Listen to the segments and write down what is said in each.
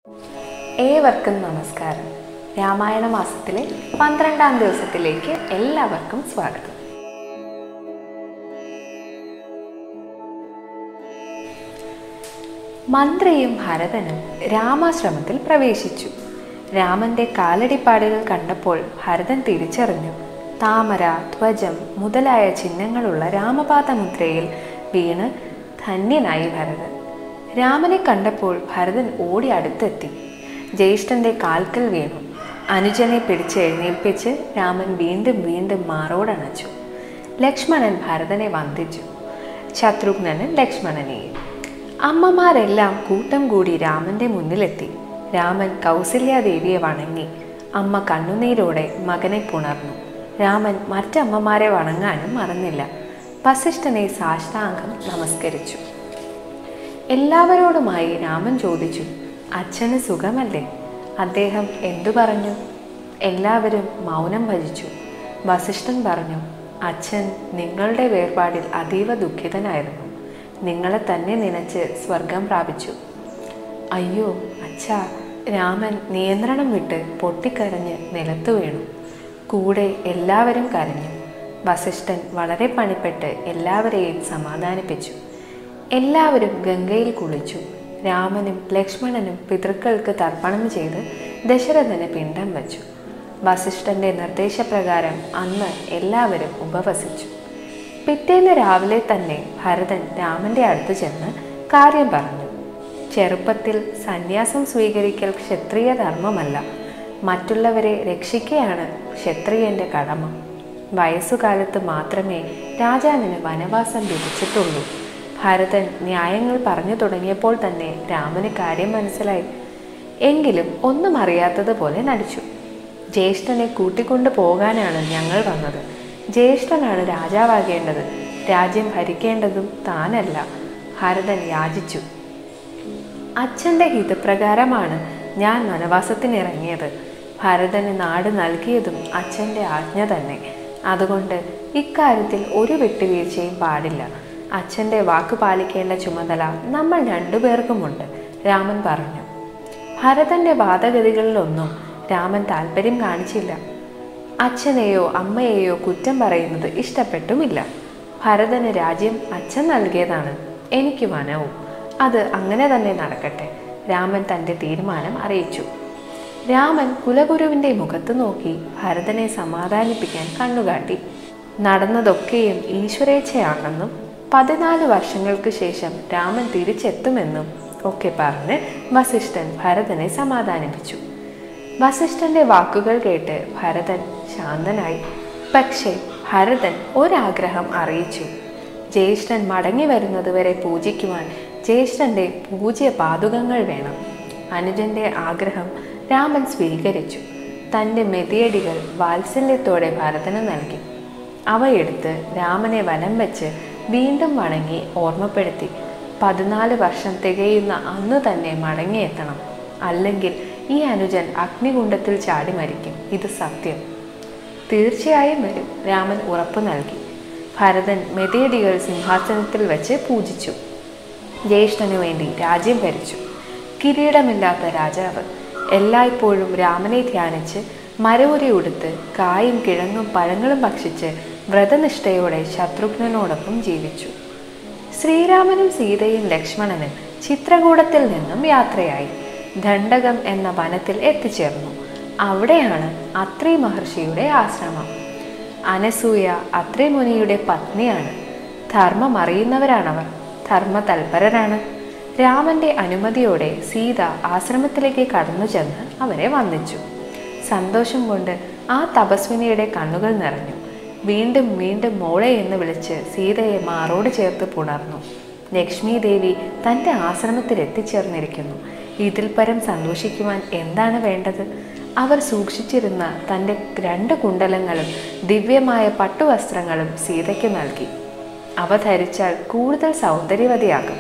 ഏവർക്കും നമസ്കാരം രാമായണ മാസത്തിലെ പന്ത്രണ്ടാം ദിവസത്തിലേക്ക് എല്ലാവർക്കും സ്വാഗതം മന്ത്രിയും ഭരതനും രാമാശ്രമത്തിൽ പ്രവേശിച്ചു രാമന്റെ കാലടിപ്പാടുകൾ കണ്ടപ്പോൾ ഭരതൻ തിരിച്ചറിഞ്ഞു താമര ധ്വജം മുതലായ ചിഹ്നങ്ങളുള്ള രാമപാദമുദ്രയിൽ വീണ് ധന്യനായി ഭരതൻ രാമനെ കണ്ടപ്പോൾ ഭരതൻ ഓടി അടുത്തെത്തി ജ്യേഷ്ഠന്റെ കാൽക്കൽ വീണു അനുജനെ പിടിച്ച് എഴുന്നേൽപ്പിച്ച് രാമൻ വീണ്ടും വീണ്ടും മാറോടണച്ചു ലക്ഷ്മണൻ ഭരതനെ വന്ദിച്ചു ശത്രുഘ്നന് ലക്ഷ്മണനെയും അമ്മമാരെല്ലാം കൂട്ടം കൂടി രാമന്റെ മുന്നിലെത്തി രാമൻ കൗസല്യാദേവിയെ വണങ്ങി അമ്മ കണ്ണുനീരോടെ മകനെ പുണർന്നു രാമൻ മറ്റമ്മമാരെ വണങ്ങാനും മറന്നില്ല വസിഷ്ഠനെ സാഷ്ടാംഗം നമസ്കരിച്ചു എല്ലാവരോടുമായി രാമൻ ചോദിച്ചു അച്ഛന് സുഖമല്ലേ അദ്ദേഹം എന്തു പറഞ്ഞു എല്ലാവരും മൗനം ഭജിച്ചു വസിഷ്ഠൻ പറഞ്ഞു അച്ഛൻ നിങ്ങളുടെ വേർപാടിൽ അതീവ ദുഃഖിതനായിരുന്നു നിങ്ങളെ തന്നെ നനച്ച് സ്വർഗം പ്രാപിച്ചു അയ്യോ അച്ഛാ രാമൻ നിയന്ത്രണം വിട്ട് പൊട്ടിക്കരഞ്ഞ് നിലത്തു വീണു കൂടെ എല്ലാവരും കരഞ്ഞു വസിഷ്ഠൻ വളരെ പണിപ്പെട്ട് എല്ലാവരെയും സമാധാനിപ്പിച്ചു എല്ലാവരും ഗംഗയിൽ കുളിച്ചു രാമനും ലക്ഷ്മണനും പിതൃക്കൾക്ക് തർപ്പണം ചെയ്ത് ദശരഥന് പിണ്ടം വച്ചു വസിഷ്ഠന്റെ നിർദ്ദേശപ്രകാരം അന്ന് എല്ലാവരും ഉപവസിച്ചു പിറ്റേന്ന് രാവിലെ തന്നെ ഭരതൻ രാമന്റെ അടുത്ത് ചെന്ന് കാര്യം പറഞ്ഞു ചെറുപ്പത്തിൽ സന്യാസം സ്വീകരിക്കൽ ക്ഷത്രിയ ധർമ്മമല്ല മറ്റുള്ളവരെ രക്ഷിക്കുകയാണ് ക്ഷത്രിയന്റെ കടമ വയസ്സുകാലത്ത് മാത്രമേ രാജാവിന് വനവാസം വിധിച്ചിട്ടുള്ളൂ ഭരതൻ ന്യായങ്ങൾ പറഞ്ഞു തുടങ്ങിയപ്പോൾ തന്നെ രാമന് കാര്യം മനസ്സിലായി എങ്കിലും ഒന്നും അറിയാത്തതുപോലെ നടിച്ചു ജ്യേഷ്ഠനെ കൂട്ടിക്കൊണ്ടു പോകാനാണ് ഞങ്ങൾ വന്നത് ജ്യേഷ്ഠനാണ് രാജാവാകേണ്ടത് രാജ്യം ഭരിക്കേണ്ടതും താനല്ല ഭരതൻ യാചിച്ചു അച്ഛൻ്റെ ഹിതപ്രകാരമാണ് ഞാൻ വനവാസത്തിനിറങ്ങിയത് ഭരതന് നാട് നൽകിയതും അച്ഛൻ്റെ ആജ്ഞ തന്നെ അതുകൊണ്ട് ഇക്കാര്യത്തിൽ ഒരു വിട്ടുവീഴ്ചയും പാടില്ല അച്ഛൻ്റെ വാക്ക് പാലിക്കേണ്ട ചുമതല നമ്മൾ രണ്ടുപേർക്കുമുണ്ട് രാമൻ പറഞ്ഞു ഭരതന്റെ വാദഗതികളിലൊന്നും രാമൻ താല്പര്യം കാണിച്ചില്ല അച്ഛനെയോ അമ്മയെയോ കുറ്റം പറയുന്നത് ഇഷ്ടപ്പെട്ടുമില്ല ഭരതന് രാജ്യം അച്ഛൻ നൽകിയതാണ് എനിക്ക് വനവും അത് അങ്ങനെ തന്നെ നടക്കട്ടെ രാമൻ തൻ്റെ തീരുമാനം അറിയിച്ചു രാമൻ കുലഗുരുവിൻ്റെ മുഖത്ത് നോക്കി ഭരതനെ സമാധാനിപ്പിക്കാൻ കണ്ണുകാട്ടി നടന്നതൊക്കെയും ഈശ്വരേച്ഛയാണെന്നും പതിനാല് വർഷങ്ങൾക്ക് ശേഷം രാമൻ തിരിച്ചെത്തുമെന്നും ഒക്കെ പറഞ്ഞ് വസിഷ്ഠൻ ഭരതനെ സമാധാനിപ്പിച്ചു വസിഷ്ഠന്റെ വാക്കുകൾ കേട്ട് ഭരതൻ ശാന്തനായി പക്ഷേ ഭരതൻ ഒരാഗ്രഹം അറിയിച്ചു ജ്യേഷ്ഠൻ മടങ്ങി വരുന്നതുവരെ പൂജിക്കുവാൻ ജ്യേഷ്ഠന്റെ പൂജ്യ പാതുകങ്ങൾ വേണം അനുജന്റെ ആഗ്രഹം രാമൻ സ്വീകരിച്ചു തൻ്റെ മെതിയടികൾ വാത്സല്യത്തോടെ ഭരതന് നൽകി അവയെടുത്ത് രാമനെ വലം വെച്ച് വീണ്ടും വണങ്ങി ഓർമ്മപ്പെടുത്തി പതിനാല് വർഷം തികയുന്ന അന്നു തന്നെ മടങ്ങിയെത്തണം അല്ലെങ്കിൽ ഈ അനുജൻ അഗ്നികുണ്ഡത്തിൽ ചാടി മരിക്കും ഇത് സത്യം തീർച്ചയായും വരും രാമൻ ഉറപ്പു നൽകി ഭരതൻ മെതേടികൾ സിംഹാസനത്തിൽ വെച്ച് പൂജിച്ചു ജ്യേഷ്ഠനു വേണ്ടി രാജ്യം ഭരിച്ചു കിരീടമില്ലാത്ത രാജാവ് എല്ലായ്പ്പോഴും രാമനെ ധ്യാനിച്ച് മരവുരി ഉടുത്ത് കായും കിഴങ്ങും പഴങ്ങളും ഭക്ഷിച്ച് വ്രതനിഷ്ഠയോടെ ശത്രുഘ്നനോടൊപ്പം ജീവിച്ചു ശ്രീരാമനും സീതയും ലക്ഷ്മണനും ചിത്രകൂടത്തിൽ നിന്നും യാത്രയായി ദണ്ഡകം എന്ന വനത്തിൽ എത്തിച്ചേർന്നു അവിടെയാണ് അത്രി മഹർഷിയുടെ ആശ്രമം അനസൂയ അത്രി മുനിയുടെ പത്നിയാണ് ധർമ്മം അറിയുന്നവരാണവർ ധർമ്മ തൽപരരാണ് രാമന്റെ അനുമതിയോടെ സീത ആശ്രമത്തിലേക്ക് കടന്നു ചെന്ന് അവരെ വന്ദിച്ചു സന്തോഷം കൊണ്ട് ആ തപസ്വിനിയുടെ കണ്ണുകൾ നിറഞ്ഞു വീണ്ടും വീണ്ടും മോളെ എന്ന് വിളിച്ച് സീതയെ മാറോട് ചേർത്ത് പുണർന്നു ലക്ഷ്മി ദേവി തൻ്റെ ആശ്രമത്തിൽ എത്തിച്ചേർന്നിരിക്കുന്നു ഇതിൽ പരം സന്തോഷിക്കുവാൻ എന്താണ് വേണ്ടത് അവർ സൂക്ഷിച്ചിരുന്ന തൻ്റെ രണ്ട് കുണ്ടലങ്ങളും ദിവ്യമായ പട്ടുവസ്ത്രങ്ങളും സീതയ്ക്ക് നൽകി അവ ധരിച്ചാൽ കൂടുതൽ സൗന്ദര്യവതിയാകും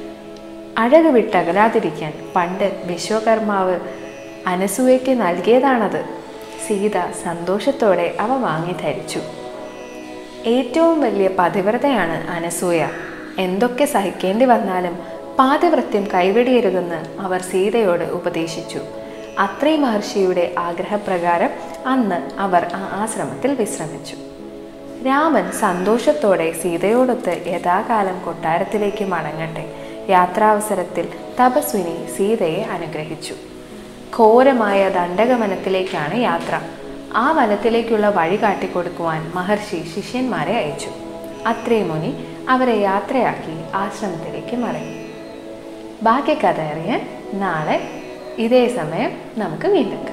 അഴക് വിട്ടകലാതിരിക്കാൻ പണ്ട് വിശ്വകർമാവ് അനസൂയയ്ക്ക് നൽകിയതാണത് സീത സന്തോഷത്തോടെ അവ വാങ്ങി ധരിച്ചു ഏറ്റവും വലിയ പതിവ്രതയാണ് അനസൂയ എന്തൊക്കെ സഹിക്കേണ്ടി വന്നാലും പാതിവൃത്യം കൈവെടിയരുതെന്ന് അവർ സീതയോട് ഉപദേശിച്ചു അത്രേ മഹർഷിയുടെ ആഗ്രഹപ്രകാരം അന്ന് അവർ ആ ആശ്രമത്തിൽ വിശ്രമിച്ചു രാമൻ സന്തോഷത്തോടെ സീതയോടൊത്ത് യഥാകാലം കൊട്ടാരത്തിലേക്ക് മടങ്ങട്ടെ യാത്രാവസരത്തിൽ തപസ്വിനി സീതയെ അനുഗ്രഹിച്ചു ഘോരമായ ദണ്ഡകവനത്തിലേക്കാണ് യാത്ര ആ വനത്തിലേക്കുള്ള വഴി കാട്ടിക്കൊടുക്കുവാൻ മഹർഷി ശിഷ്യന്മാരെ അയച്ചു അത്രേ മുനി അവരെ യാത്രയാക്കി ആശ്രമത്തിലേക്ക് മടങ്ങി ബാക്കി കഥ അറിയാൻ നാളെ ഇതേ സമയം നമുക്ക് വീണ്ടും കാണാം